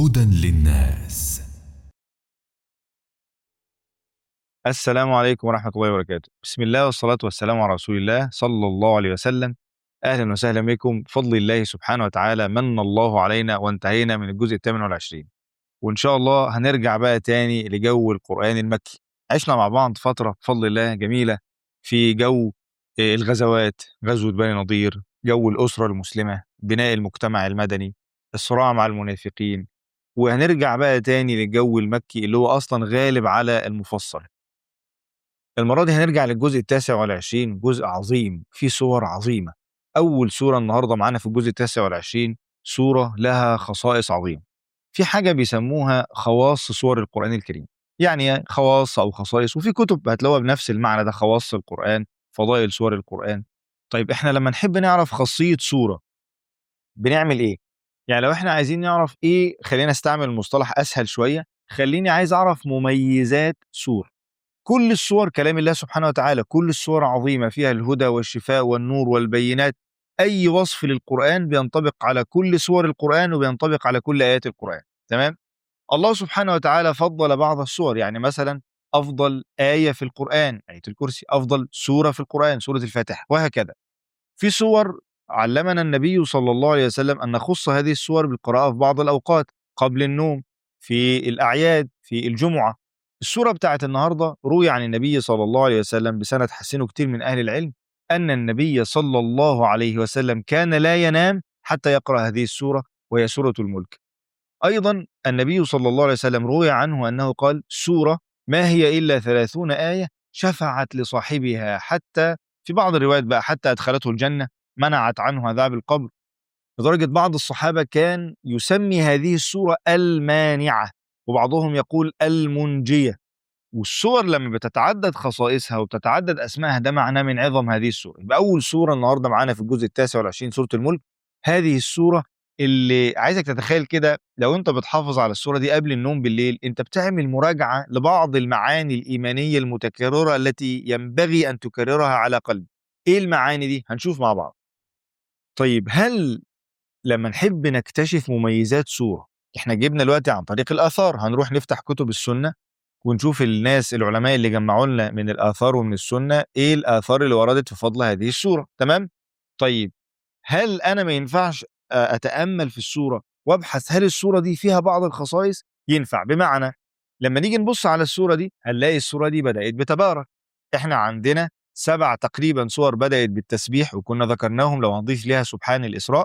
هدى للناس السلام عليكم ورحمة الله وبركاته بسم الله والصلاة والسلام على رسول الله صلى الله عليه وسلم أهلا وسهلا بكم بفضل الله سبحانه وتعالى من الله علينا وانتهينا من الجزء الثامن والعشرين وإن شاء الله هنرجع بقى تاني لجو القرآن المكي عشنا مع بعض فترة بفضل الله جميلة في جو آه، الغزوات غزوة بني نضير جو الأسرة المسلمة بناء المجتمع المدني الصراع مع المنافقين وهنرجع بقى تاني للجو المكي اللي هو أصلا غالب على المفصل المرة دي هنرجع للجزء التاسع والعشرين جزء عظيم فيه صور عظيمة أول سورة النهاردة معانا في الجزء التاسع والعشرين سورة لها خصائص عظيمة في حاجة بيسموها خواص سور القرآن الكريم يعني خواص أو خصائص وفي كتب هتلاقوها بنفس المعنى ده خواص القرآن فضائل سور القرآن طيب احنا لما نحب نعرف خاصية سورة بنعمل ايه؟ يعني لو احنا عايزين نعرف ايه خلينا نستعمل مصطلح اسهل شوية خليني عايز اعرف مميزات سورة كل الصور كلام الله سبحانه وتعالى كل الصور عظيمة فيها الهدى والشفاء والنور والبينات أي وصف للقرآن بينطبق على كل سور القرآن وبينطبق على كل آيات القرآن تمام الله سبحانه وتعالى فضل بعض السور يعني مثلا أفضل آية في القرآن آية الكرسي أفضل سورة في القرآن سورة الفاتحة وهكذا في سور علمنا النبي صلى الله عليه وسلم أن نخص هذه السور بالقراءة في بعض الأوقات قبل النوم في الأعياد في الجمعة السورة بتاعت النهاردة روي عن النبي صلى الله عليه وسلم بسند حسنه كتير من أهل العلم أن النبي صلى الله عليه وسلم كان لا ينام حتى يقرأ هذه السورة وهي سورة الملك أيضا النبي صلى الله عليه وسلم روي عنه أنه قال سورة ما هي إلا ثلاثون آية شفعت لصاحبها حتى في بعض الروايات بقى حتى أدخلته الجنة منعت عنه عذاب القبر لدرجة بعض الصحابة كان يسمي هذه السورة المانعة وبعضهم يقول المنجية والسور لما بتتعدد خصائصها وبتتعدد اسمائها ده معناه من عظم هذه السوره يبقى اول سوره النهارده معانا في الجزء التاسع والعشرين سوره الملك هذه السوره اللي عايزك تتخيل كده لو انت بتحافظ على السوره دي قبل النوم بالليل انت بتعمل مراجعه لبعض المعاني الايمانيه المتكرره التي ينبغي ان تكررها على قلب ايه المعاني دي هنشوف مع بعض طيب هل لما نحب نكتشف مميزات سوره احنا جبنا دلوقتي عن طريق الاثار هنروح نفتح كتب السنه ونشوف الناس العلماء اللي جمعوا لنا من الاثار ومن السنه ايه الاثار اللي وردت في فضل هذه السوره تمام طيب هل انا ما ينفعش آه، اتامل في السوره وابحث هل السوره دي فيها بعض الخصائص ينفع بمعنى لما نيجي نبص على السوره دي هنلاقي السوره دي بدات بتبارك احنا عندنا سبع تقريبا سور بدات بالتسبيح وكنا ذكرناهم لو هنضيف ليها سبحان الاسراء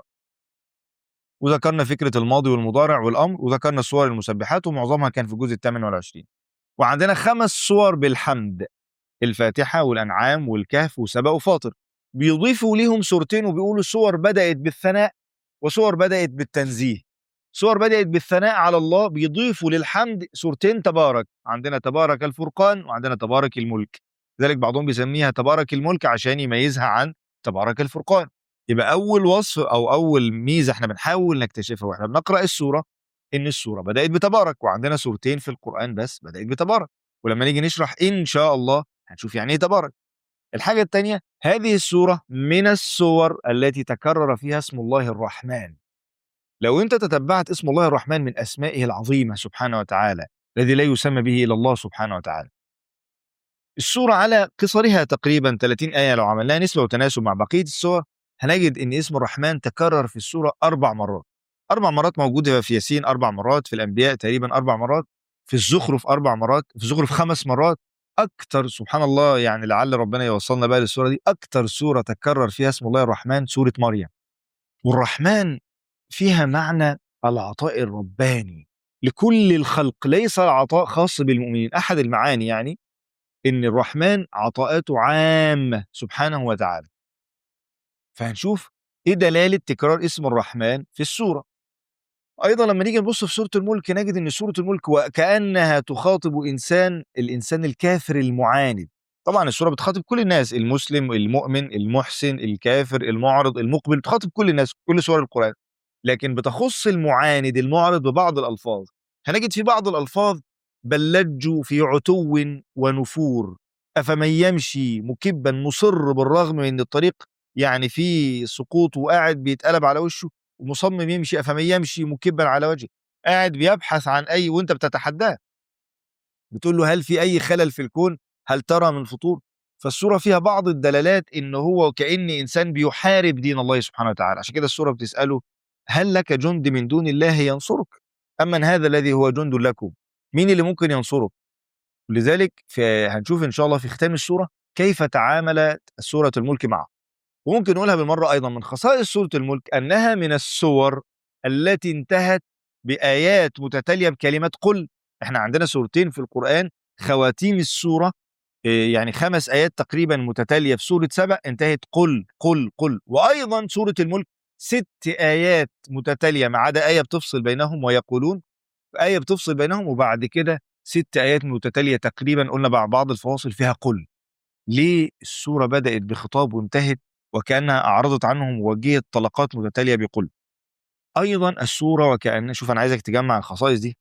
وذكرنا فكره الماضي والمضارع والامر وذكرنا صور المسبحات ومعظمها كان في الجزء الثامن والعشرين وعندنا خمس صور بالحمد الفاتحة والأنعام والكهف وسبأ وفاطر بيضيفوا ليهم صورتين وبيقولوا صور بدأت بالثناء وصور بدأت بالتنزيه صور بدأت بالثناء على الله بيضيفوا للحمد صورتين تبارك عندنا تبارك الفرقان وعندنا تبارك الملك ذلك بعضهم بيسميها تبارك الملك عشان يميزها عن تبارك الفرقان يبقى أول وصف أو أول ميزة احنا بنحاول نكتشفها واحنا بنقرأ السورة ان السوره بدات بتبارك وعندنا سورتين في القران بس بدات بتبارك ولما نيجي نشرح ان شاء الله هنشوف يعني ايه تبارك الحاجه الثانيه هذه السوره من السور التي تكرر فيها اسم الله الرحمن لو انت تتبعت اسم الله الرحمن من اسمائه العظيمه سبحانه وتعالى الذي لا يسمى به الا الله سبحانه وتعالى السوره على قصرها تقريبا 30 ايه لو عملناها نسبه وتناسب مع بقيه السور هنجد ان اسم الرحمن تكرر في السوره اربع مرات اربع مرات موجوده في ياسين اربع مرات في الانبياء تقريبا اربع مرات في الزخرف اربع مرات في الزخرف خمس مرات اكتر سبحان الله يعني لعل ربنا يوصلنا بقى للسوره دي اكتر سوره تكرر فيها اسم الله الرحمن سوره مريم والرحمن فيها معنى العطاء الرباني لكل الخلق ليس العطاء خاص بالمؤمنين احد المعاني يعني ان الرحمن عطاءاته عامه سبحانه وتعالى فهنشوف ايه دلاله تكرار اسم الرحمن في السوره ايضا لما نيجي نبص في سوره الملك نجد ان سوره الملك وكانها تخاطب انسان الانسان الكافر المعاند طبعا السوره بتخاطب كل الناس المسلم المؤمن المحسن الكافر المعرض المقبل بتخاطب كل الناس كل سور القران لكن بتخص المعاند المعرض ببعض الالفاظ هنجد في بعض الالفاظ بل لجوا في عتو ونفور افمن يمشي مكبا مصر بالرغم من ان الطريق يعني فيه سقوط وقاعد بيتقلب على وشه ومصمم يمشي افمن يمشي مكبا على وجهه قاعد بيبحث عن اي وانت بتتحداه بتقول له هل في اي خلل في الكون هل ترى من فطور فالسوره فيها بعض الدلالات ان هو كان انسان بيحارب دين الله سبحانه وتعالى عشان كده السوره بتساله هل لك جند من دون الله ينصرك امن هذا الذي هو جند لكم مين اللي ممكن ينصرك لذلك في هنشوف ان شاء الله في ختام السوره كيف تعاملت سوره الملك معه وممكن نقولها بالمره ايضا من خصائص سوره الملك انها من السور التي انتهت بايات متتاليه بكلمه قل احنا عندنا سورتين في القران خواتيم السوره إيه، يعني خمس ايات تقريبا متتاليه في سوره سبأ انتهت قل قل قل وايضا سوره الملك ست ايات متتاليه ما عدا ايه بتفصل بينهم ويقولون ايه بتفصل بينهم وبعد كده ست ايات متتاليه تقريبا قلنا بعد بعض الفواصل فيها قل ليه السوره بدات بخطاب وانتهت وكانها اعرضت عنهم ووجهت طلقات متتاليه بقل ايضا السوره وكان شوف انا عايزك تجمع الخصائص دي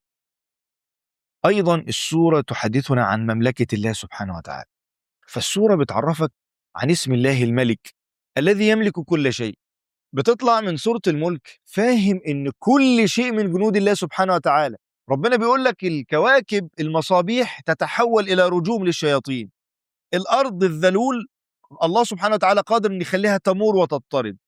ايضا السوره تحدثنا عن مملكه الله سبحانه وتعالى فالسوره بتعرفك عن اسم الله الملك الذي يملك كل شيء بتطلع من سوره الملك فاهم ان كل شيء من جنود الله سبحانه وتعالى ربنا بيقول لك الكواكب المصابيح تتحول الى رجوم للشياطين الارض الذلول الله سبحانه وتعالى قادر ان يخليها تمور وتضطرد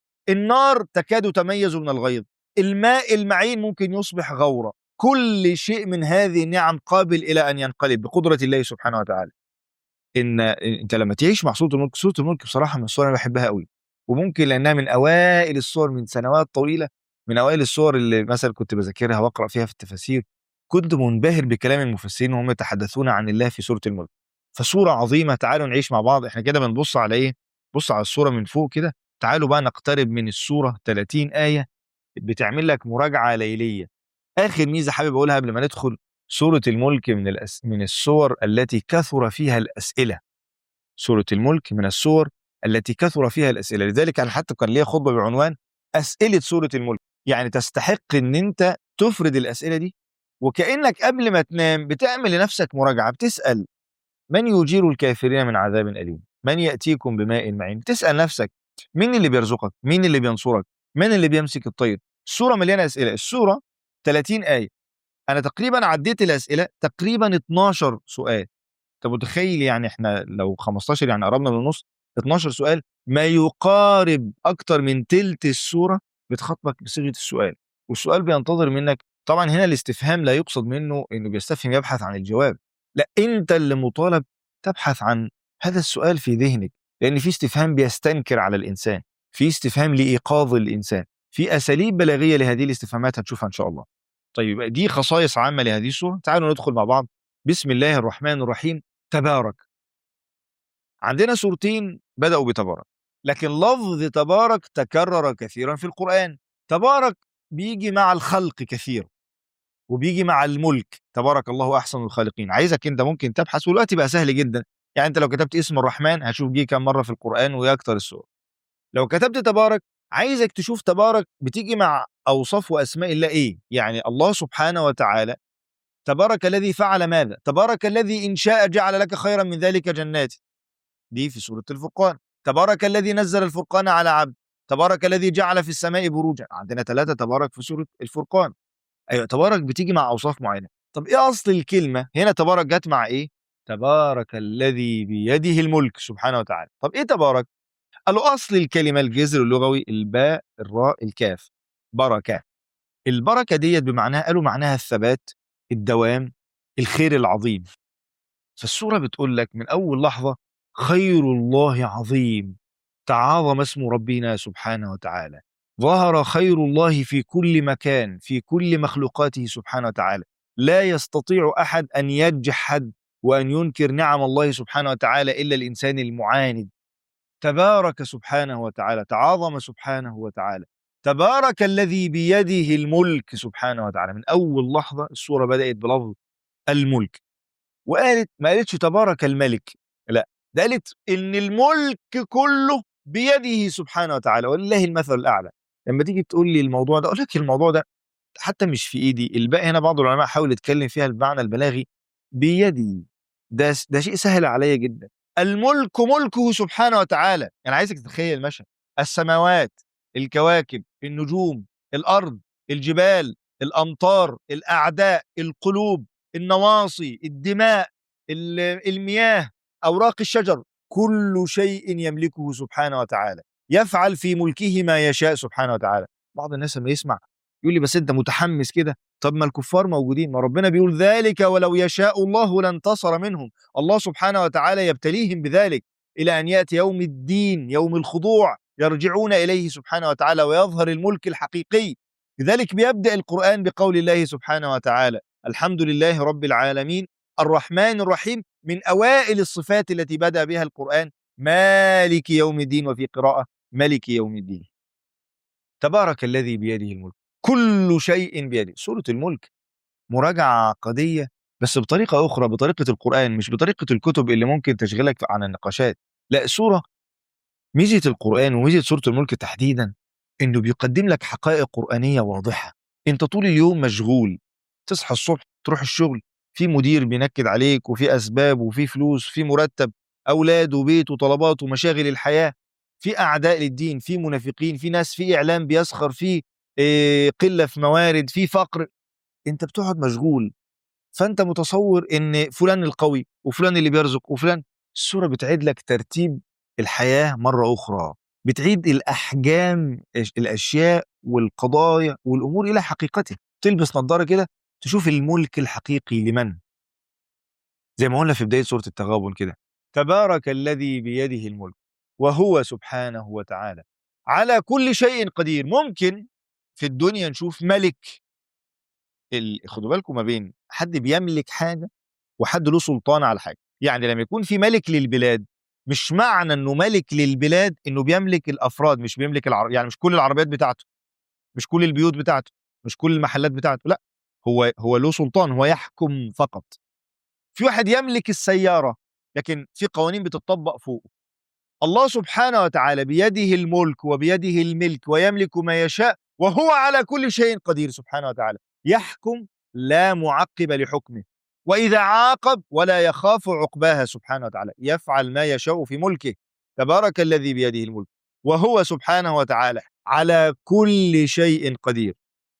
النار تكاد تميز من الغيظ الماء المعين ممكن يصبح غورا كل شيء من هذه النعم قابل الى ان ينقلب بقدره الله سبحانه وتعالى ان انت لما تعيش مع سوره الملك سوره الملك بصراحه من الصور انا بحبها قوي وممكن لانها من اوائل الصور من سنوات طويله من اوائل الصور اللي مثلا كنت بذاكرها واقرا فيها في التفاسير كنت منبهر بكلام المفسرين وهم يتحدثون عن الله في سوره الملك فصوره عظيمه تعالوا نعيش مع بعض احنا كده بنبص على ايه بص على الصوره من فوق كده تعالوا بقى نقترب من السوره 30 ايه بتعمل لك مراجعه ليليه اخر ميزه حابب اقولها قبل ما ندخل سوره الملك من الأس... من السور التي كثر فيها الاسئله سوره الملك من السور التي كثر فيها الاسئله لذلك انا حتى كان ليا خطبه بعنوان اسئله سوره الملك يعني تستحق ان انت تفرد الاسئله دي وكانك قبل ما تنام بتعمل لنفسك مراجعه بتسال من يجير الكافرين من عذاب اليم من ياتيكم بماء معين تسال نفسك مين اللي بيرزقك مين اللي بينصرك من اللي بيمسك الطير السوره مليانه اسئله السوره 30 ايه انا تقريبا عديت الاسئله تقريبا 12 سؤال انت متخيل يعني احنا لو 15 يعني قربنا من النص 12 سؤال ما يقارب اكتر من تلت السوره بتخاطبك بصيغه السؤال والسؤال بينتظر منك طبعا هنا الاستفهام لا يقصد منه انه بيستفهم يبحث عن الجواب لا انت اللي مطالب تبحث عن هذا السؤال في ذهنك لان في استفهام بيستنكر على الانسان في استفهام لايقاظ الانسان في اساليب بلاغيه لهذه الاستفهامات هنشوفها ان شاء الله طيب دي خصائص عامه لهذه السوره تعالوا ندخل مع بعض بسم الله الرحمن الرحيم تبارك عندنا سورتين بداوا بتبارك لكن لفظ تبارك تكرر كثيرا في القران تبارك بيجي مع الخلق كثير وبيجي مع الملك تبارك الله احسن الخالقين عايزك انت ممكن تبحث والوقت بقى سهل جدا يعني انت لو كتبت اسم الرحمن هتشوف جه كم مره في القران وهي اكتر السور لو كتبت تبارك عايزك تشوف تبارك بتيجي مع اوصاف واسماء الله ايه يعني الله سبحانه وتعالى تبارك الذي فعل ماذا تبارك الذي ان شاء جعل لك خيرا من ذلك جنات دي في سوره الفرقان تبارك الذي نزل الفرقان على عبد تبارك الذي جعل في السماء بروجا عندنا ثلاثه تبارك في سوره الفرقان ايوه تبارك بتيجي مع اوصاف معينه طب ايه اصل الكلمه هنا تبارك جت مع ايه تبارك الذي بيده الملك سبحانه وتعالى طب ايه تبارك قالوا اصل الكلمه الجذر اللغوي الباء الراء الكاف بركه البركه ديت بمعناها قالوا معناها الثبات الدوام الخير العظيم فالسوره بتقول لك من اول لحظه خير الله عظيم تعاظم اسم ربنا سبحانه وتعالى ظهر خير الله في كل مكان في كل مخلوقاته سبحانه وتعالى لا يستطيع احد ان يجحد وان ينكر نعم الله سبحانه وتعالى الا الانسان المعاند تبارك سبحانه وتعالى تعاظم سبحانه وتعالى تبارك الذي بيده الملك سبحانه وتعالى من اول لحظه السوره بدات بلفظ الملك وقالت ما قالتش تبارك الملك لا ده قالت ان الملك كله بيده سبحانه وتعالى ولله المثل الاعلى لما تيجي تقول لي الموضوع ده اقول لك الموضوع ده حتى مش في ايدي الباقي هنا بعض العلماء حاول يتكلم فيها المعنى البلاغي بيدي ده ده شيء سهل عليا جدا الملك ملكه سبحانه وتعالى انا عايزك تتخيل المشهد السماوات الكواكب النجوم الارض الجبال الامطار الاعداء القلوب النواصي الدماء ال- المياه اوراق الشجر كل شيء يملكه سبحانه وتعالى يفعل في ملكه ما يشاء سبحانه وتعالى بعض الناس لما يسمع يقول لي بس انت متحمس كده طب ما الكفار موجودين ما ربنا بيقول ذلك ولو يشاء الله لانتصر منهم الله سبحانه وتعالى يبتليهم بذلك الى ان ياتي يوم الدين يوم الخضوع يرجعون اليه سبحانه وتعالى ويظهر الملك الحقيقي لذلك بيبدا القران بقول الله سبحانه وتعالى الحمد لله رب العالمين الرحمن الرحيم من اوائل الصفات التي بدا بها القران مالك يوم الدين وفي قراءه ملك يوم الدين تبارك الذي بيده الملك كل شيء بيده سوره الملك مراجعه عقديه بس بطريقه اخرى بطريقه القران مش بطريقه الكتب اللي ممكن تشغلك عن النقاشات لا سوره ميزه القران وميزه سوره الملك تحديدا انه بيقدم لك حقائق قرانيه واضحه انت طول اليوم مشغول تصحى الصبح تروح الشغل في مدير بينكد عليك وفي اسباب وفي فلوس في مرتب اولاد وبيت وطلبات ومشاغل الحياه في اعداء للدين في منافقين في ناس في اعلام بيسخر في إيه، قله في موارد في فقر انت بتقعد مشغول فانت متصور ان فلان القوي وفلان اللي بيرزق وفلان السوره بتعيد لك ترتيب الحياه مره اخرى بتعيد الاحجام الاشياء والقضايا والامور الى حقيقتها تلبس نظاره كده تشوف الملك الحقيقي لمن زي ما قلنا في بدايه سوره التغابن كده تبارك الذي بيده الملك وهو سبحانه وتعالى على كل شيء قدير ممكن في الدنيا نشوف ملك ال... خدوا بالكم ما بين حد بيملك حاجه وحد له سلطان على حاجه يعني لما يكون في ملك للبلاد مش معنى انه ملك للبلاد انه بيملك الافراد مش بيملك العرب يعني مش كل العربيات بتاعته مش كل البيوت بتاعته مش كل المحلات بتاعته لا هو هو له سلطان هو يحكم فقط في واحد يملك السياره لكن في قوانين بتطبق فوقه الله سبحانه وتعالى بيده الملك وبيده الملك ويملك ما يشاء وهو على كل شيء قدير سبحانه وتعالى يحكم لا معقب لحكمه واذا عاقب ولا يخاف عقباها سبحانه وتعالى يفعل ما يشاء في ملكه تبارك الذي بيده الملك وهو سبحانه وتعالى على كل شيء قدير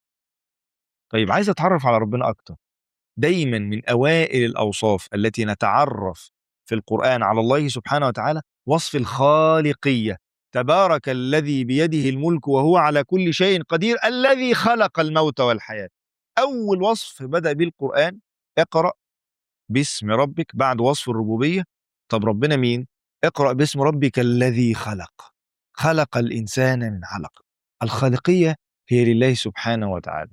طيب عايز اتعرف على ربنا اكتر دايما من اوائل الاوصاف التي نتعرف في القران على الله سبحانه وتعالى وصف الخالقيه تبارك الذي بيده الملك وهو على كل شيء قدير الذي خلق الموت والحياه اول وصف بدا به القران اقرا باسم ربك بعد وصف الربوبيه طب ربنا مين اقرا باسم ربك الذي خلق خلق الانسان من علق الخالقيه هي لله سبحانه وتعالى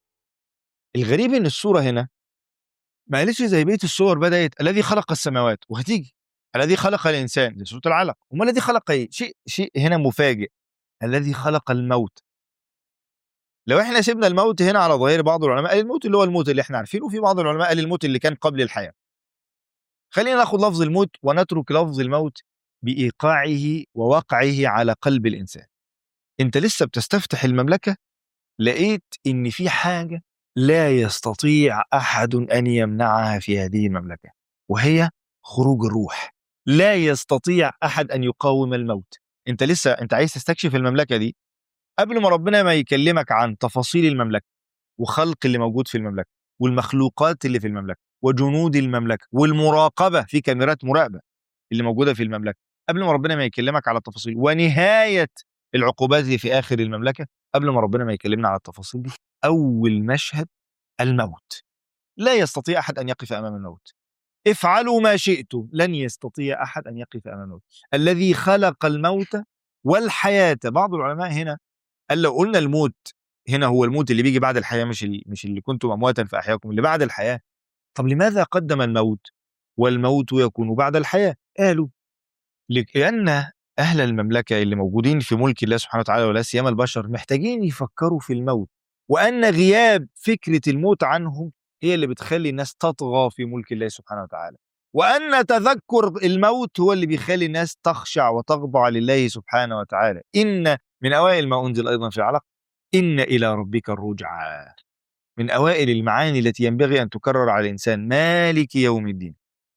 الغريب ان السوره هنا ما قالتش زي بقيه السور بدات الذي خلق السماوات وهتيجي الذي خلق الانسان دي سوره العلق وما الذي خلق ايه شيء شيء هنا مفاجئ الذي خلق الموت لو احنا سيبنا الموت هنا على ظاهر بعض العلماء قال الموت اللي هو الموت اللي احنا عارفينه وفي بعض العلماء قال الموت اللي كان قبل الحياه خلينا ناخذ لفظ الموت ونترك لفظ الموت بايقاعه ووقعه على قلب الانسان انت لسه بتستفتح المملكه لقيت ان في حاجه لا يستطيع احد ان يمنعها في هذه المملكه وهي خروج الروح لا يستطيع احد ان يقاوم الموت انت لسه انت عايز تستكشف المملكه دي قبل ما ربنا ما يكلمك عن تفاصيل المملكه وخلق اللي موجود في المملكه والمخلوقات اللي في المملكه وجنود المملكه والمراقبه في كاميرات مراقبه اللي موجوده في المملكه قبل ما ربنا ما يكلمك على التفاصيل ونهايه العقوبات اللي في اخر المملكه قبل ما ربنا ما يكلمنا على التفاصيل دي اول مشهد الموت لا يستطيع احد ان يقف امام الموت افعلوا ما شئتم لن يستطيع احد ان يقف امام الموت الذي خلق الموت والحياه بعض العلماء هنا قال لو قلنا الموت هنا هو الموت اللي بيجي بعد الحياه مش اللي مش اللي كنتم امواتا فاحياكم اللي بعد الحياه طب لماذا قدم الموت والموت يكون بعد الحياه قالوا لان اهل المملكه اللي موجودين في ملك الله سبحانه وتعالى ولا سيما البشر محتاجين يفكروا في الموت وان غياب فكره الموت عنهم هي اللي بتخلي الناس تطغى في ملك الله سبحانه وتعالى وان تذكر الموت هو اللي بيخلي الناس تخشع وتخضع لله سبحانه وتعالى ان من اوائل ما انزل ايضا في العلق ان الى ربك الرجعى من اوائل المعاني التي ينبغي ان تكرر على الانسان مالك يوم الدين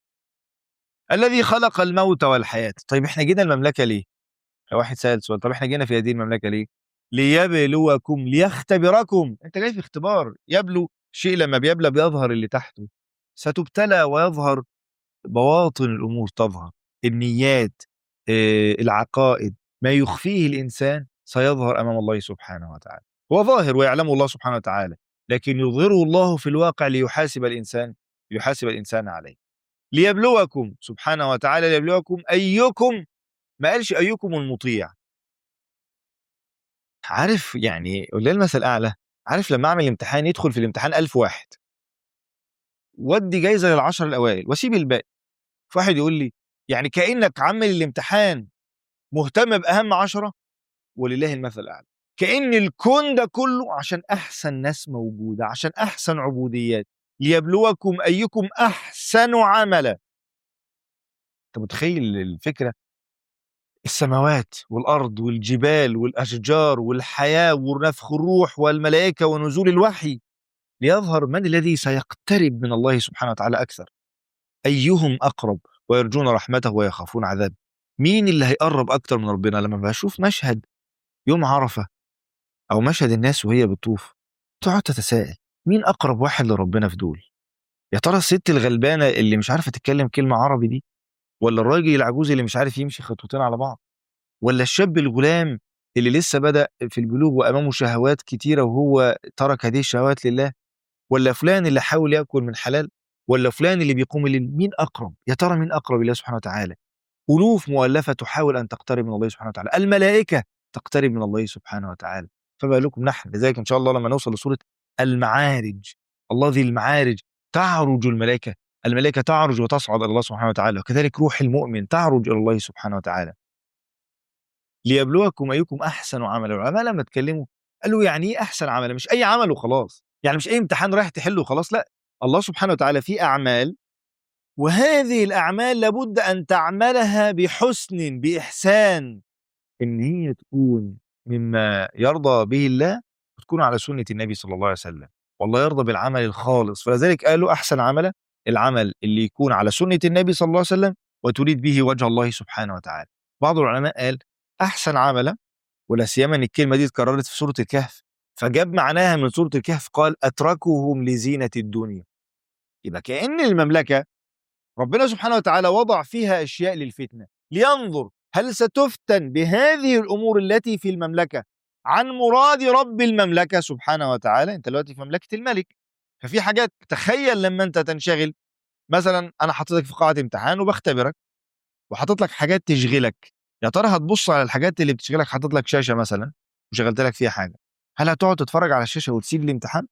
الذي خلق الموت والحياه طيب احنا جينا المملكه ليه لو واحد سال سؤال طب احنا جينا في هذه المملكه ليه ليبلوكم ليختبركم انت جاي في اختبار يبلو شيء لما بيبلى بيظهر اللي تحته ستبتلى ويظهر بواطن الامور تظهر النيات آه، العقائد ما يخفيه الانسان سيظهر امام الله سبحانه وتعالى هو ظاهر ويعلمه الله سبحانه وتعالى لكن يظهره الله في الواقع ليحاسب الانسان ليحاسب الانسان عليه ليبلوكم سبحانه وتعالى ليبلوكم ايكم ما قالش ايكم المطيع عارف يعني ولله المثل الاعلى عارف لما اعمل امتحان يدخل في الامتحان ألف واحد ودي جايزه للعشر الاوائل واسيب الباقي فواحد يقول لي يعني كانك عامل الامتحان مهتم باهم عشرة ولله المثل الاعلى كان الكون ده كله عشان احسن ناس موجوده عشان احسن عبوديات ليبلوكم ايكم احسن عملا انت متخيل الفكره السماوات والارض والجبال والاشجار والحياه ونفخ الروح والملائكه ونزول الوحي ليظهر من الذي سيقترب من الله سبحانه وتعالى اكثر ايهم اقرب ويرجون رحمته ويخافون عذابه مين اللي هيقرب اكتر من ربنا لما بشوف مشهد يوم عرفه او مشهد الناس وهي بتطوف تقعد تتساءل مين اقرب واحد لربنا في دول يا ترى الست الغلبانه اللي مش عارفه تتكلم كلمه عربي دي ولا الراجل العجوز اللي مش عارف يمشي خطوتين على بعض ولا الشاب الغلام اللي لسه بدأ في البلوغ وأمامه شهوات كتيرة وهو ترك هذه الشهوات لله ولا فلان اللي حاول يأكل من حلال ولا فلان اللي بيقوم الليل مين أقرب يا ترى مين أقرب إلى سبحانه وتعالى ألوف مؤلفة تحاول أن تقترب من الله سبحانه وتعالى الملائكة تقترب من الله سبحانه وتعالى فما بالكم نحن لذلك إن شاء الله لما نوصل لسورة المعارج الله ذي المعارج تعرج الملائكة الملائكة تعرج وتصعد إلى الله سبحانه وتعالى وكذلك روح المؤمن تعرج إلى الله سبحانه وتعالى ليبلوكم أيكم أحسن عملا العلماء لما اتكلموا قالوا يعني إيه أحسن عمل مش أي عمل وخلاص يعني مش أي امتحان رايح تحله وخلاص لا الله سبحانه وتعالى في أعمال وهذه الأعمال لابد أن تعملها بحسن بإحسان إن هي تكون مما يرضى به الله وتكون على سنة النبي صلى الله عليه وسلم والله يرضى بالعمل الخالص فلذلك قالوا أحسن عمل العمل اللي يكون على سنة النبي صلى الله عليه وسلم وتريد به وجه الله سبحانه وتعالى بعض العلماء قال أحسن عمل ولا سيما ان الكلمة دي اتكررت في سورة الكهف فجاب معناها من سورة الكهف قال أتركهم لزينة الدنيا يبقى كأن المملكة ربنا سبحانه وتعالى وضع فيها أشياء للفتنة لينظر هل ستفتن بهذه الأمور التي في المملكة عن مراد رب المملكة سبحانه وتعالى أنت دلوقتي في مملكة الملك ففي حاجات تخيل لما أنت تنشغل مثلا أنا حطيتك في قاعة امتحان وبختبرك وحاطط لك حاجات تشغلك يا ترى هتبص على الحاجات اللي بتشغلك حاطط لك شاشة مثلا وشغلت لك فيها حاجة هل هتقعد تتفرج على الشاشة وتسيب الامتحان؟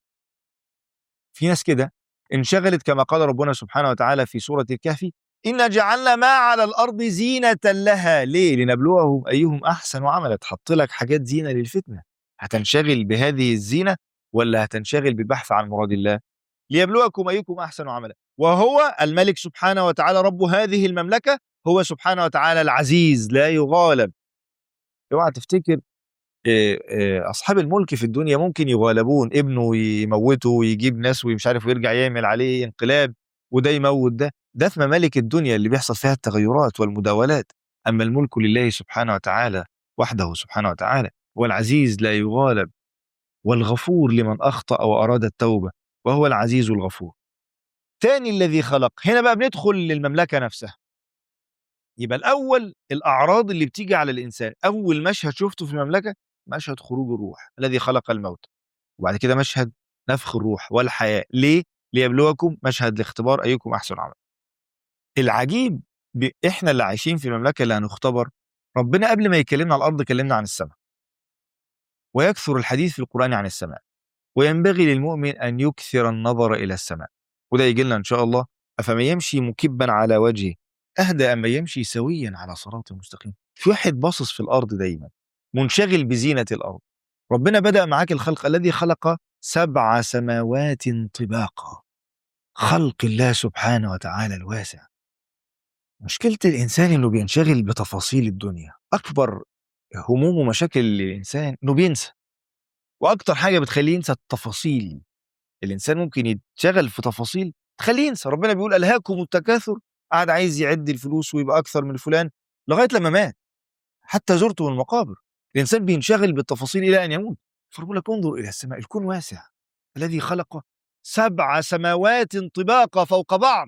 في ناس كده انشغلت كما قال ربنا سبحانه وتعالى في سورة الكهف إن جعلنا ما على الأرض زينة لها ليه؟ لنبلوهم أيهم أحسن عملا تحط لك حاجات زينة للفتنة هتنشغل بهذه الزينة ولا هتنشغل بالبحث عن مراد الله ليبلوكم أيكم أحسن عملا وهو الملك سبحانه وتعالى رب هذه المملكة هو سبحانه وتعالى العزيز لا يغالب اوعى تفتكر آه، آه، اصحاب الملك في الدنيا ممكن يغالبون ابنه يموته ويجيب ناس ومش عارف ويرجع يعمل عليه انقلاب وده يموت ده ده في ممالك الدنيا اللي بيحصل فيها التغيرات والمداولات اما الملك لله سبحانه وتعالى وحده سبحانه وتعالى والعزيز لا يغالب والغفور لمن اخطا واراد التوبه وهو العزيز الغفور تاني الذي خلق هنا بقى بندخل للمملكه نفسها يبقى الاول الاعراض اللي بتيجي على الانسان اول مشهد شفته في المملكه مشهد خروج الروح الذي خلق الموت وبعد كده مشهد نفخ الروح والحياه ليه ليبلوكم مشهد الاختبار ايكم احسن عمل العجيب ب... احنا اللي عايشين في المملكه اللي هنختبر ربنا قبل ما يكلمنا على الارض كلمنا عن السماء ويكثر الحديث في القران عن السماء وينبغي للمؤمن ان يكثر النظر الى السماء وده يجي لنا ان شاء الله افمن يمشي مكبا على وجهه اهدى اما يمشي سويا على صراط مستقيم في واحد باصص في الارض دايما منشغل بزينه الارض ربنا بدا معاك الخلق الذي خلق سبع سماوات طباقا خلق الله سبحانه وتعالى الواسع مشكلة الإنسان إنه بينشغل بتفاصيل الدنيا أكبر هموم ومشاكل الإنسان إنه بينسى وأكتر حاجة بتخليه ينسى التفاصيل الإنسان ممكن يتشغل في تفاصيل تخليه ينسى ربنا بيقول ألهاكم التكاثر قاعد عايز يعد الفلوس ويبقى أكثر من فلان لغاية لما مات حتى زرته من المقابر الانسان بينشغل بالتفاصيل الى ان يموت فربنا لك انظر الى السماء الكون واسع الذي خلق سبع سماوات طباقا فوق بعض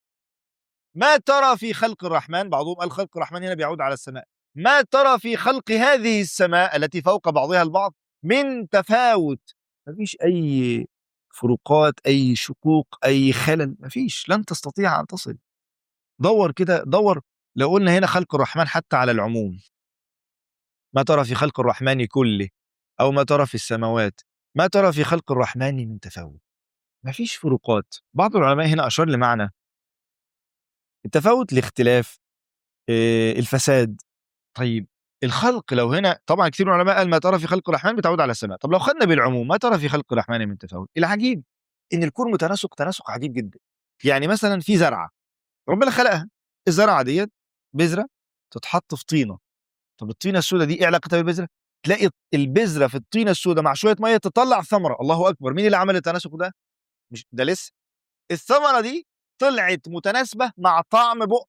ما ترى في خلق الرحمن بعضهم قال خلق الرحمن هنا بيعود على السماء ما ترى في خلق هذه السماء التي فوق بعضها البعض من تفاوت مفيش اي فروقات اي شقوق اي خلل مفيش لن تستطيع ان تصل دور كده دور لو قلنا هنا خلق الرحمن حتى على العموم ما ترى في خلق الرحمن كله او ما ترى في السماوات ما ترى في خلق الرحمن من تفاوت مفيش فروقات بعض العلماء هنا اشار لمعنى التفاوت الاختلاف آه، الفساد طيب الخلق لو هنا طبعا كثير من العلماء قال ما ترى في خلق الرحمن بتعود على السماء طب لو خدنا بالعموم ما ترى في خلق الرحمن من تفاوت العجيب ان الكون متناسق تناسق عجيب جدا يعني مثلا في زرعه ربنا خلقها الزرعه ديت بذره تتحط في طينه طب الطينه السوداء دي ايه علاقتها بالبذره تلاقي البذره في الطينه السوداء مع شويه ميه تطلع ثمره الله اكبر مين اللي عمل التناسق ده مش ده لسه الثمره دي طلعت متناسبه مع طعم بقك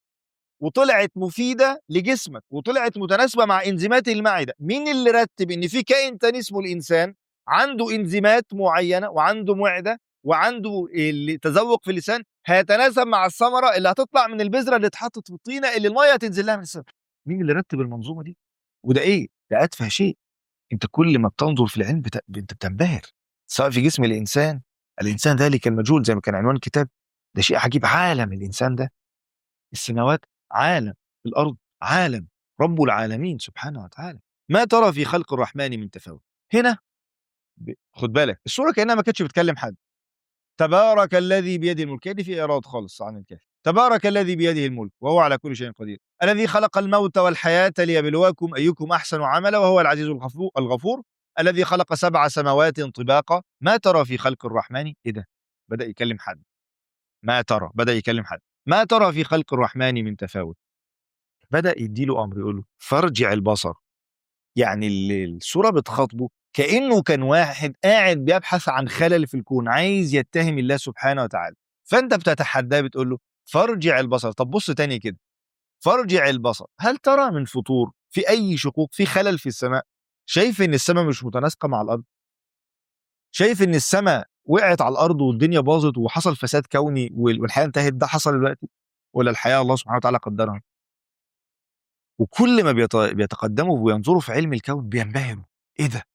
وطلعت مفيده لجسمك وطلعت متناسبه مع انزيمات المعده مين اللي رتب ان في كائن تاني اسمه الانسان عنده انزيمات معينه وعنده معده وعنده التذوق في اللسان هيتناسب مع الثمره اللي هتطلع من البذره اللي اتحطت في الطينه اللي الميه هتنزل لها من السماء مين اللي رتب المنظومه دي وده ايه ده اتفه شيء انت كل ما بتنظر في العلم بت... انت بتنبهر سواء في جسم الانسان الانسان ذلك المجهول زي ما كان عنوان الكتاب ده شيء عجيب عالم الانسان ده السماوات عالم الارض عالم رب العالمين سبحانه وتعالى ما ترى في خلق الرحمن من تفاوت هنا ب... خد بالك السوره كانها ما كانتش بتكلم حد تبارك الذي بيده الملك دي في ايراد خالص عن الكافر تبارك الذي بيده الملك وهو على كل شيء قدير الذي خلق الموت والحياة ليبلوكم أيكم أحسن عملا وهو العزيز الغفور, الغفور الذي خلق سبع سماوات طباقا ما ترى في خلق الرحمن إيه ده بدأ يكلم حد ما ترى بدأ يكلم حد ما ترى في خلق الرحمن من تفاوت بدأ يديله أمر يقول له فارجع البصر يعني اللي الصورة بتخاطبه كأنه كان واحد قاعد بيبحث عن خلل في الكون عايز يتهم الله سبحانه وتعالى فأنت بتتحداه بتقول له فارجع البصر طب بص تاني كده فارجع البصر هل ترى من فطور في أي شقوق في خلل في السماء شايف إن السماء مش متناسقة مع الأرض شايف إن السماء وقعت على الأرض والدنيا باظت وحصل فساد كوني والحياة انتهت ده حصل دلوقتي ولا الحياة الله سبحانه وتعالى قدرها وكل ما بيتقدموا وينظروا في علم الكون بينبهروا ايه ده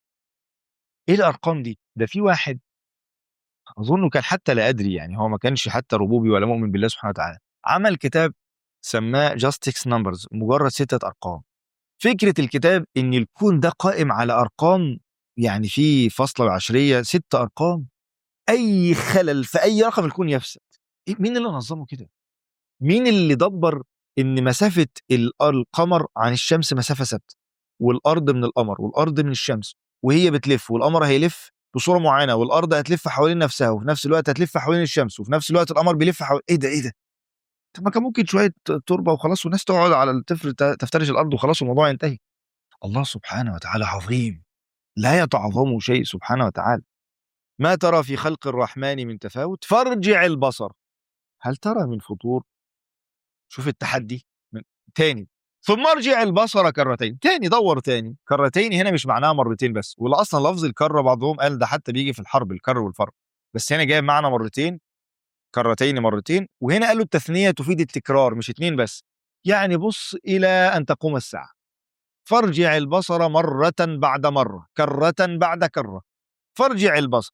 ايه الارقام دي ده في واحد اظنه كان حتى لا ادري يعني هو ما كانش حتى ربوبي ولا مؤمن بالله سبحانه وتعالى عمل كتاب سماه جاست 6 نمبرز مجرد ستة ارقام فكرة الكتاب ان الكون ده قائم على ارقام يعني في فاصلة عشرية ست ارقام اي خلل في اي رقم الكون يفسد إيه مين اللي نظمه كده مين اللي دبر ان مسافة القمر عن الشمس مسافة ثابتة والارض من القمر والارض من الشمس وهي بتلف والقمر هيلف بصوره معينه والارض هتلف حوالين نفسها وفي نفس الوقت هتلف حوالين الشمس وفي نفس الوقت القمر بيلف حوالين ايه ده ايه ده طب ما كان ممكن شويه تربه وخلاص والناس تقعد على التفر تفترش الارض وخلاص الموضوع ينتهي الله سبحانه وتعالى عظيم لا يتعظمه شيء سبحانه وتعالى ما ترى في خلق الرحمن من تفاوت فارجع البصر هل ترى من فطور شوف التحدي من تاني ثم ارجع البصر كرتين تاني دور تاني كرتين هنا مش معناها مرتين بس ولا اصلا لفظ الكره بعضهم قال ده حتى بيجي في الحرب الكر والفرق بس هنا جايب معنى مرتين كرتين مرتين وهنا قالوا التثنيه تفيد التكرار مش اتنين بس يعني بص الى ان تقوم الساعه فارجع البصر مره بعد مره كره بعد كره فارجع البصر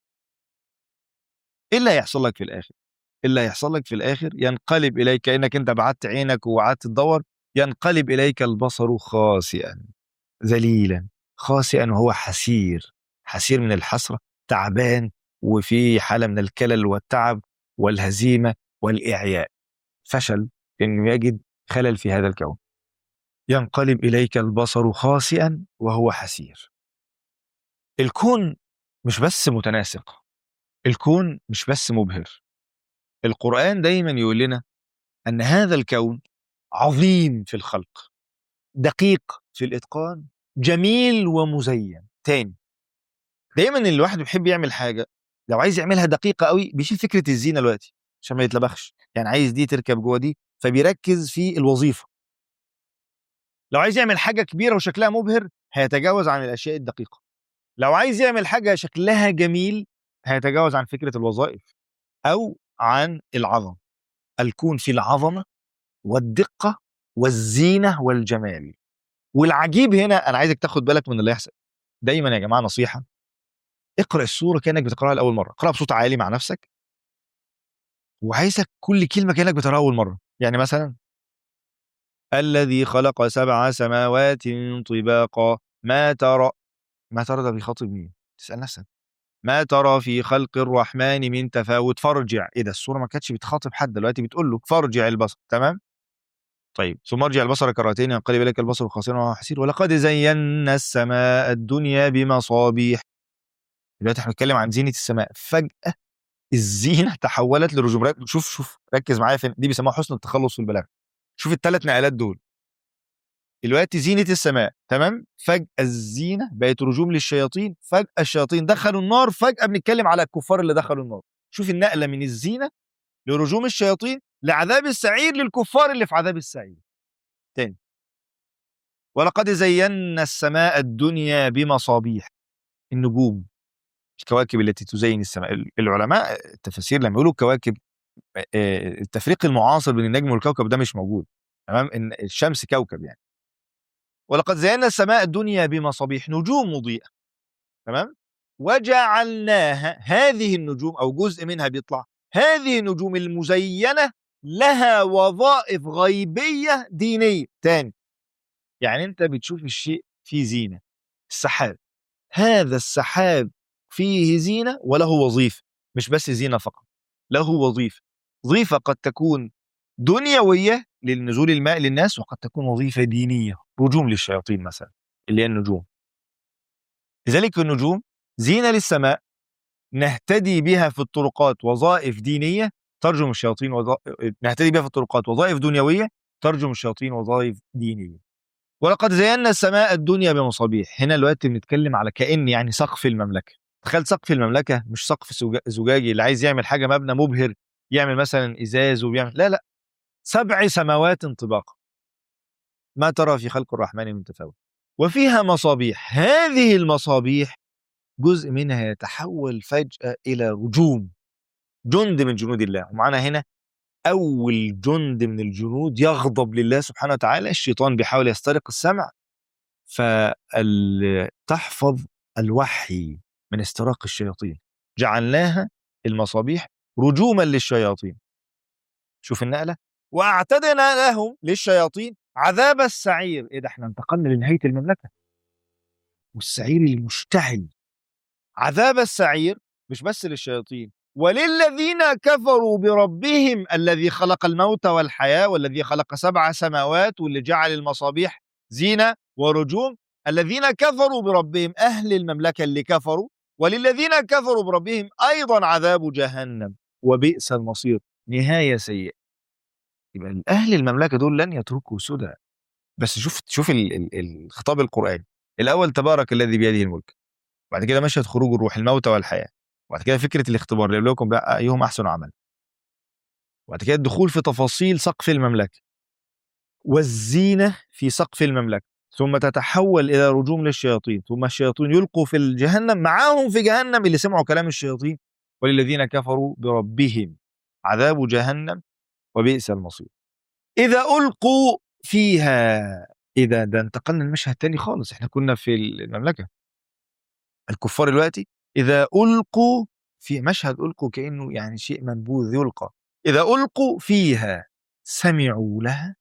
ايه اللي هيحصل لك في الاخر اللي هيحصل لك في الاخر ينقلب اليك كانك انت بعت عينك وقعدت تدور ينقلب اليك البصر خاسئا ذليلا خاسئا وهو حسير حسير من الحسره تعبان وفي حاله من الكلل والتعب والهزيمه والاعياء فشل انه يجد خلل في هذا الكون ينقلب اليك البصر خاسئا وهو حسير الكون مش بس متناسق الكون مش بس مبهر القرآن دايما يقول لنا أن هذا الكون عظيم في الخلق دقيق في الإتقان جميل ومزين تاني دايما الواحد بيحب يعمل حاجة لو عايز يعملها دقيقة قوي بيشيل فكرة الزينة دلوقتي عشان ما يتلبخش يعني عايز دي تركب جوه دي فبيركز في الوظيفة لو عايز يعمل حاجه كبيره وشكلها مبهر هيتجاوز عن الاشياء الدقيقه لو عايز يعمل حاجه شكلها جميل هيتجاوز عن فكره الوظائف او عن العظمه الكون في العظمه والدقه والزينه والجمال والعجيب هنا انا عايزك تاخد بالك من اللي يحصل دايما يا جماعه نصيحه اقرا السوره كانك بتقراها لاول مره اقراها بصوت عالي مع نفسك وعايزك كل كلمه كانك بتقراها اول مره يعني مثلا الذي خلق سبع سماوات طباقا ما ترى ما ترى ده بيخاطب مين تسال نفسك ما ترى في خلق الرحمن من تفاوت فارجع ايه ده السوره ما كانتش بتخاطب حد دلوقتي بتقول له فارجع البصر تمام طيب ثم ارجع البصر كرتين ينقلب اليك البصر خاسرا وهو حسير ولقد زينا السماء الدنيا بمصابيح دلوقتي احنا بنتكلم عن زينه السماء فجاه الزينه تحولت لرجوم شوف شوف ركز معايا فين دي بيسموها حسن التخلص في البلاغه شوف الثلاث نقلات دول دلوقتي زينة السماء تمام فجأة الزينة بقت رجوم للشياطين فجأة الشياطين دخلوا النار فجأة بنتكلم على الكفار اللي دخلوا النار شوف النقلة من الزينة لرجوم الشياطين لعذاب السعير للكفار اللي في عذاب السعير تاني ولقد زينا السماء الدنيا بمصابيح النجوم الكواكب التي تزين السماء العلماء التفاسير لما يقولوا كواكب التفريق المعاصر بين النجم والكوكب ده مش موجود تمام ان الشمس كوكب يعني ولقد زينا السماء الدنيا بمصابيح نجوم مضيئه تمام وجعلناها هذه النجوم او جزء منها بيطلع هذه النجوم المزينه لها وظائف غيبيه دينيه تاني يعني انت بتشوف الشيء فيه زينه السحاب هذا السحاب فيه زينه وله وظيفه مش بس زينه فقط له وظيفه وظيفه قد تكون دنيويه للنزول الماء للناس وقد تكون وظيفه دينيه رجوم للشياطين مثلا اللي هي النجوم لذلك النجوم زينه للسماء نهتدي بها في الطرقات وظائف دينيه ترجم الشياطين وظ... نهتدي بها في الطرقات وظائف دنيويه ترجم الشياطين وظائف دينيه ولقد زينا السماء الدنيا بمصابيح هنا دلوقتي بنتكلم على كأن يعني سقف المملكه تخيل سقف المملكه مش سقف زجاجي اللي عايز يعمل حاجه مبنى مبهر يعمل مثلا ازاز وبيعمل لا لا سبع سماوات طباقا ما ترى في خلق الرحمن من تفاوت وفيها مصابيح هذه المصابيح جزء منها يتحول فجأة إلى رجوم جند من جنود الله ومعنا هنا أول جند من الجنود يغضب لله سبحانه وتعالى الشيطان بيحاول يسترق السمع فتحفظ الوحي من استراق الشياطين جعلناها المصابيح رجوما للشياطين شوف النقلة واعتدنا لهم للشياطين عذاب السعير ايه ده احنا انتقلنا لنهاية المملكة والسعير المشتعل عذاب السعير مش بس للشياطين وللذين كفروا بربهم الذي خلق الموت والحياة والذي خلق سبع سماوات واللي جعل المصابيح زينة ورجوم الذين كفروا بربهم أهل المملكة اللي كفروا وللذين كفروا بربهم أيضا عذاب جهنم وبئس المصير نهاية سيئة يبقى أهل المملكة دول لن يتركوا سدى بس شوف شوف الخطاب القرآني الأول تبارك الذي بيده الملك بعد كده مشهد خروج الروح الموت والحياة وبعد كده فكرة الاختبار ليبلوكم بقى أيهم أحسن عمل وبعد كده الدخول في تفاصيل سقف المملكة والزينة في سقف المملكة ثم تتحول إلى رجوم للشياطين ثم الشياطين يلقوا في الجهنم معاهم في جهنم اللي سمعوا كلام الشياطين وللذين كفروا بربهم عذاب جهنم وبئس المصير إذا ألقوا فيها إذا ده انتقلنا المشهد تاني خالص احنا كنا في المملكة الكفار دلوقتي إذا ألقوا في مشهد ألقوا كأنه يعني شيء منبوذ يلقى إذا ألقوا فيها سمعوا لها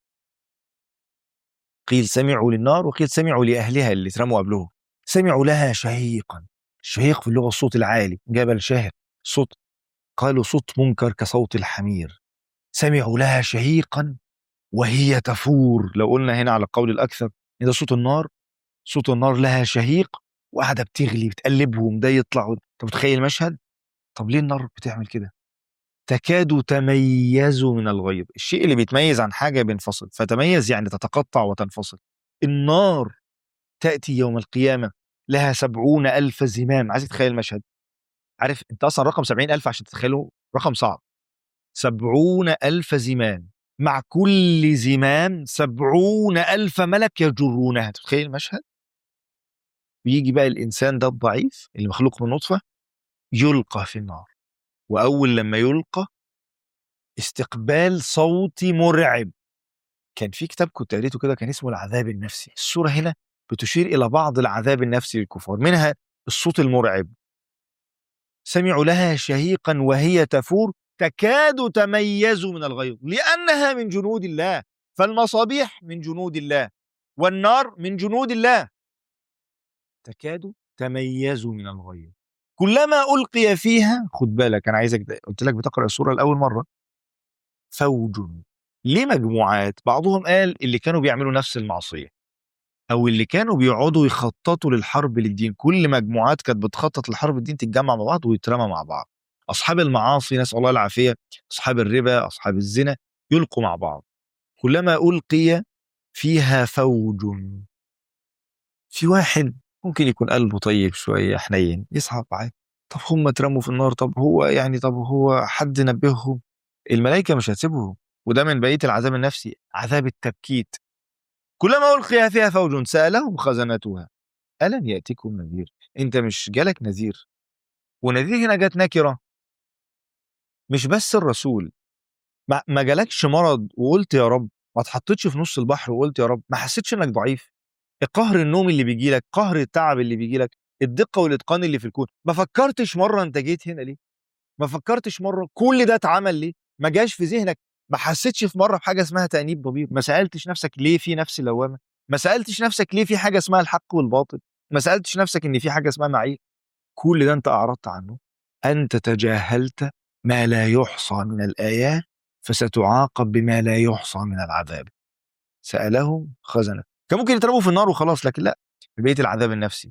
قيل سمعوا للنار وقيل سمعوا لأهلها اللي اترموا قبلهم سمعوا لها شهيقا الشهيق في اللغة الصوت العالي جبل شاهق صوت قالوا صوت منكر كصوت الحمير سمعوا لها شهيقا وهي تفور لو قلنا هنا على القول الأكثر إن ده صوت النار صوت النار لها شهيق وقاعدة بتغلي بتقلبهم ده يطلع أنت متخيل المشهد طب ليه النار بتعمل كده تكاد تميز من الغيظ الشيء اللي بيتميز عن حاجة بينفصل فتميز يعني تتقطع وتنفصل النار تأتي يوم القيامة لها سبعون ألف زمام عايز تتخيل المشهد عارف انت اصلا رقم سبعين ألف عشان تتخيله رقم صعب سبعون ألف زمام مع كل زمام سبعون ألف ملك يجرونها تخيل المشهد بيجي بقى الإنسان ده الضعيف اللي مخلوق من نطفة يلقى في النار وأول لما يلقى استقبال صوتي مرعب كان في كتاب كنت قريته كده كان اسمه العذاب النفسي الصورة هنا بتشير إلى بعض العذاب النفسي للكفار منها الصوت المرعب سمعوا لها شهيقا وهي تفور تكاد تميز من الغيظ لأنها من جنود الله فالمصابيح من جنود الله والنار من جنود الله تكاد تميز من الغيظ كلما ألقي فيها خد بالك أنا عايزك ده- قلت لك بتقرأ السورة لأول مرة فوج ليه مجموعات بعضهم قال اللي كانوا بيعملوا نفس المعصية أو اللي كانوا بيقعدوا يخططوا للحرب للدين كل مجموعات كانت بتخطط للحرب الدين تتجمع مع بعض ويترمى مع بعض أصحاب المعاصي نسأل الله العافية أصحاب الربا أصحاب الزنا يلقوا مع بعض كلما ألقي فيها فوج في واحد ممكن يكون قلبه طيب شوية حنين يصحى عادي طب هم اترموا في النار طب هو يعني طب هو حد نبههم الملائكة مش هتسيبهم وده من بقية العذاب النفسي عذاب التبكيت كلما ألقي فيها فوج سألهم خزنتها ألم يأتكم نذير أنت مش جالك نذير ونذير هنا جت نكرة مش بس الرسول ما, ما جالكش مرض وقلت يا رب ما اتحطيتش في نص البحر وقلت يا رب ما حسيتش انك ضعيف قهر النوم اللي بيجي لك قهر التعب اللي بيجي لك الدقه والاتقان اللي في الكون ما فكرتش مره انت جيت هنا ليه ما فكرتش مره كل ده اتعمل ليه ما جاش في ذهنك ما حسيتش في مره بحاجه اسمها تانيب ضمير ما سالتش نفسك ليه في نفس لوامه ما سالتش نفسك ليه في حاجه اسمها الحق والباطل ما سالتش نفسك ان في حاجه اسمها معايير كل ده انت اعرضت عنه انت تجاهلت ما لا يحصى من الايات فستعاقب بما لا يحصى من العذاب سالهم خزنه كان ممكن يترموا في النار وخلاص لكن لا في بقيه العذاب النفسي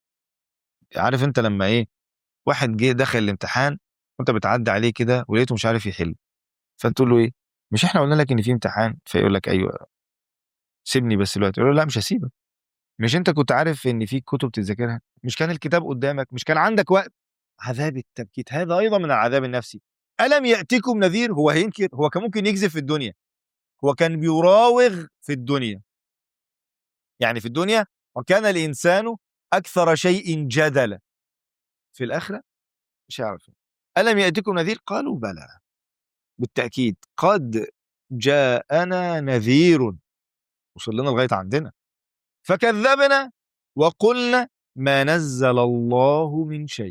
عارف انت لما ايه واحد جه دخل الامتحان وانت بتعدي عليه كده ولقيته مش عارف يحل فانت تقول له ايه مش احنا قلنا لك ان في امتحان فيقول لك ايوه سيبني بس دلوقتي يقول له لا مش هسيبك مش انت كنت عارف ان في كتب تذاكرها مش كان الكتاب قدامك مش كان عندك وقت عذاب التبكيت هذا ايضا من العذاب النفسي الم ياتكم نذير هو هينكر هو كان ممكن يكذب في الدنيا هو كان بيراوغ في الدنيا يعني في الدنيا وكان الانسان اكثر شيء جدلا في الاخره مش هيعرف الم ياتكم نذير قالوا بلى بالتاكيد قد جاءنا نذير وصل لنا لغايه عندنا فكذبنا وقلنا ما نزل الله من شيء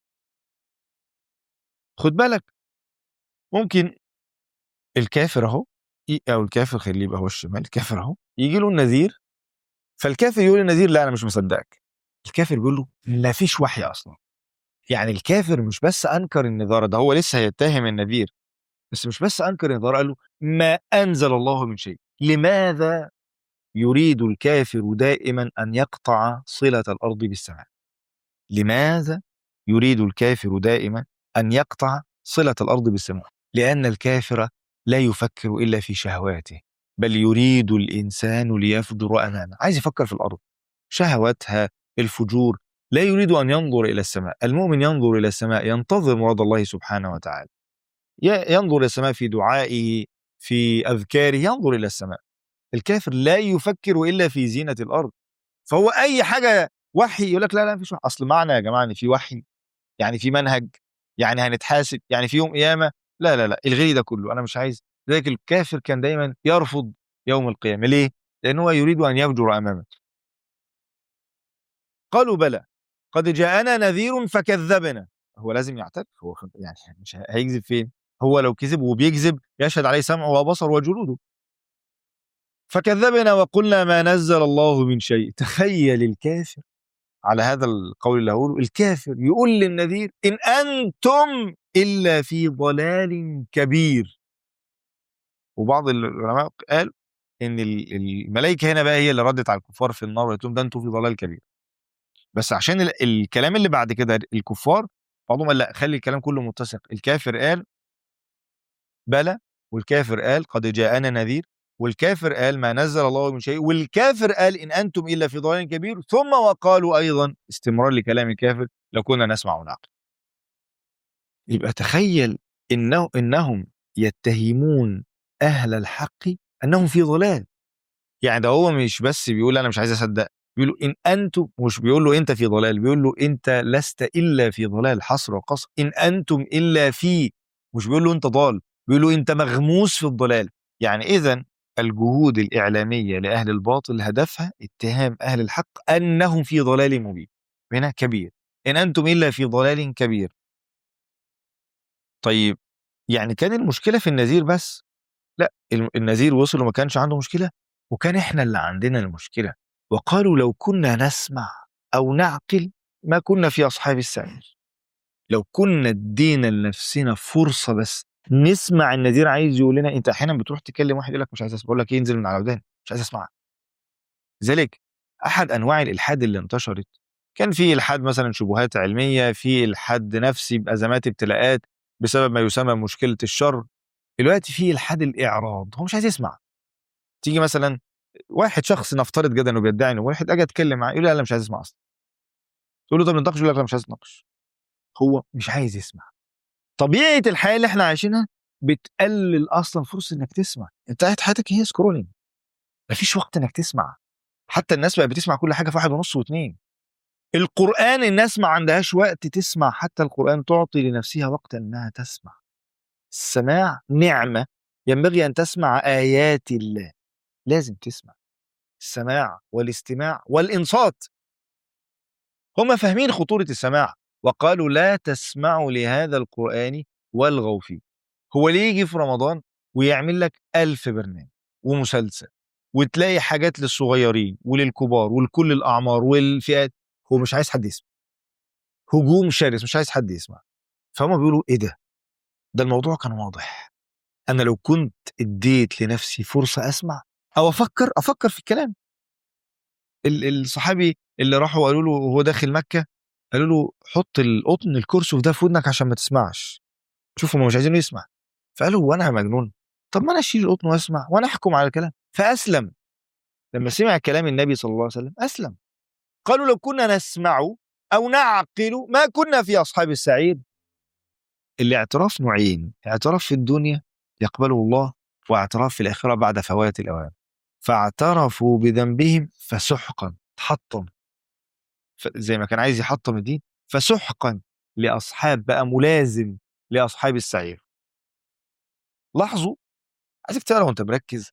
خد بالك ممكن الكافر اهو ي- او الكافر خليه يبقى هو الشمال الكافر اهو يجي له النذير فالكافر يقول للنذير لا انا مش مصدقك الكافر بيقول له لا فيش وحي اصلا يعني الكافر مش بس انكر النذاره ده هو لسه هيتهم النذير بس مش بس انكر النذاره قال له ما انزل الله من شيء لماذا يريد الكافر دائما ان يقطع صله الارض بالسماء لماذا يريد الكافر دائما ان يقطع صله الارض بالسماء لان الكافر لا يفكر الا في شهواته بل يريد الانسان ليفجر امامه عايز يفكر في الارض شهواتها الفجور لا يريد ان ينظر الى السماء المؤمن ينظر الى السماء ينتظر مراد الله سبحانه وتعالى ي- ينظر الى السماء في دعائه في اذكاره ينظر الى السماء الكافر لا يفكر الا في زينه الارض فهو اي حاجه وحي يقول لك لا لا مفيش وحي اصل معنى يا جماعه ان في وحي يعني في منهج يعني هنتحاسب يعني في يوم قيامه لا لا لا الغي ده كله انا مش عايز لذلك الكافر كان دايما يرفض يوم القيامه ليه؟ لان هو يريد ان يفجر امامه قالوا بلى قد جاءنا نذير فكذبنا هو لازم يعترف هو خ- يعني مش ه- هيكذب فين هو لو كذب وبيكذب يشهد عليه سمعه وبصر وجلوده فكذبنا وقلنا ما نزل الله من شيء تخيل الكافر على هذا القول اللي هقوله الكافر يقول للنذير إن أنتم إلا في ضلال كبير وبعض العلماء قال إن ال- الملائكة هنا بقى هي اللي ردت على الكفار في النار وقالت لهم ده أنتم في ضلال كبير بس عشان ال- الكلام اللي بعد كده الكفار بعضهم قال لا خلي الكلام كله متسق الكافر قال بلى والكافر قال قد جاءنا نذير والكافر قال ما نزل الله من شيء والكافر قال إن أنتم إلا في ضلال كبير ثم وقالوا أيضا استمرار لكلام الكافر لو كنا نسمع ونعقل يبقى تخيل إنه إنهم يتهمون اهل الحق انهم في ضلال يعني ده هو مش بس بيقول انا مش عايز اصدق بيقول له ان انتم مش بيقول له انت في ضلال بيقول له انت لست الا في ضلال حصر وقصر ان انتم الا في مش بيقول له انت ضال بيقول له انت مغموس في الضلال يعني اذا الجهود الاعلاميه لاهل الباطل هدفها اتهام اهل الحق انهم في ضلال مبين هنا كبير ان انتم الا في ضلال كبير طيب يعني كان المشكله في النذير بس لا الم- النذير وصل وما كانش عنده مشكله وكان احنا اللي عندنا المشكله وقالوا لو كنا نسمع او نعقل ما كنا في اصحاب السعير لو كنا ادينا لنفسنا فرصه بس نسمع النذير عايز يقول لنا انت احيانا بتروح تكلم واحد يقول لك مش عايز اسمع بقول لك إيه، ينزل من على وداني مش عايز اسمع لذلك احد انواع الالحاد اللي انتشرت كان في الحاد مثلا شبهات علميه في الحاد نفسي بازمات ابتلاءات بسبب ما يسمى مشكله الشر دلوقتي في الحاد الاعراض هو مش عايز يسمع تيجي مثلا واحد شخص نفترض جدا انه بيدعي انه واحد اجي اتكلم معاه يقول لي لا، انا مش عايز اسمع اصلا تقول له طب نتناقش يقول لك لا مش عايز اتناقش هو مش عايز يسمع طبيعه الحياه اللي احنا عايشينها بتقلل اصلا فرصه انك تسمع انت قاعد حياتك هي سكرولينج مفيش وقت انك تسمع حتى الناس بقت بتسمع كل حاجه في واحد ونص واثنين القران الناس ما عندهاش وقت تسمع حتى القران تعطي لنفسها وقتا انها تسمع السماع نعمه ينبغي ان تسمع ايات الله لازم تسمع السماع والاستماع والانصات هم فاهمين خطوره السماع وقالوا لا تسمعوا لهذا القران والغوا فيه هو ليه يجي في رمضان ويعمل لك ألف برنامج ومسلسل وتلاقي حاجات للصغيرين وللكبار ولكل الأعمار والفئات هو مش عايز حد يسمع هجوم شرس مش عايز حد يسمع فهم بيقولوا ايه ده ده الموضوع كان واضح انا لو كنت اديت لنفسي فرصه اسمع او افكر افكر في الكلام ال- الصحابي اللي راحوا قالوا له وهو داخل مكه قالوا له حط القطن الكرسف ده في ودنك عشان ما تسمعش شوف هم مش عايزينه يسمع فقالوا هو انا مجنون طب ما انا اشيل القطن واسمع وانا احكم على الكلام فاسلم لما سمع كلام النبي صلى الله عليه وسلم اسلم قالوا لو كنا نسمع او نعقل ما كنا في اصحاب السعير الاعتراف نوعين اعتراف في الدنيا يقبله الله واعتراف في الاخره بعد فوات الاوان فاعترفوا بذنبهم فسحقا تحطم ف- زي ما كان عايز يحطم الدين فسحقا لاصحاب بقى ملازم لاصحاب السعير لاحظوا عايزك تقرا وانت مركز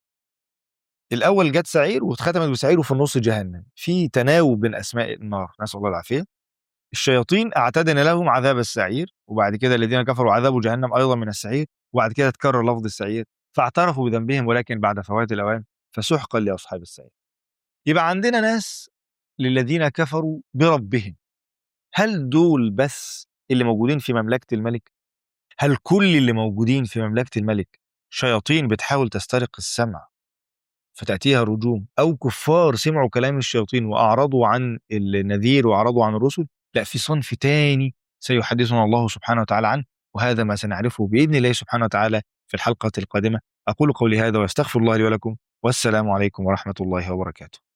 الاول جت سعير واتختمت بسعير وفي النص جهنم في تناوب بين اسماء النار نسال الله العافيه الشياطين اعتدنا لهم عذاب السعير وبعد كده الذين كفروا عذاب جهنم ايضا من السعير وبعد كده تكرر لفظ السعير فاعترفوا بذنبهم ولكن بعد فوات الاوان فسحقا لاصحاب السعير يبقى عندنا ناس للذين كفروا بربهم هل دول بس اللي موجودين في مملكه الملك هل كل اللي موجودين في مملكه الملك شياطين بتحاول تسترق السمع فتأتيها رجوم أو كفار سمعوا كلام الشياطين وأعرضوا عن النذير وأعرضوا عن الرسل لا في صنف تاني سيحدثنا الله سبحانه وتعالى عنه وهذا ما سنعرفه بإذن الله سبحانه وتعالى في الحلقة القادمة أقول قولي هذا وأستغفر الله لي ولكم والسلام عليكم ورحمة الله وبركاته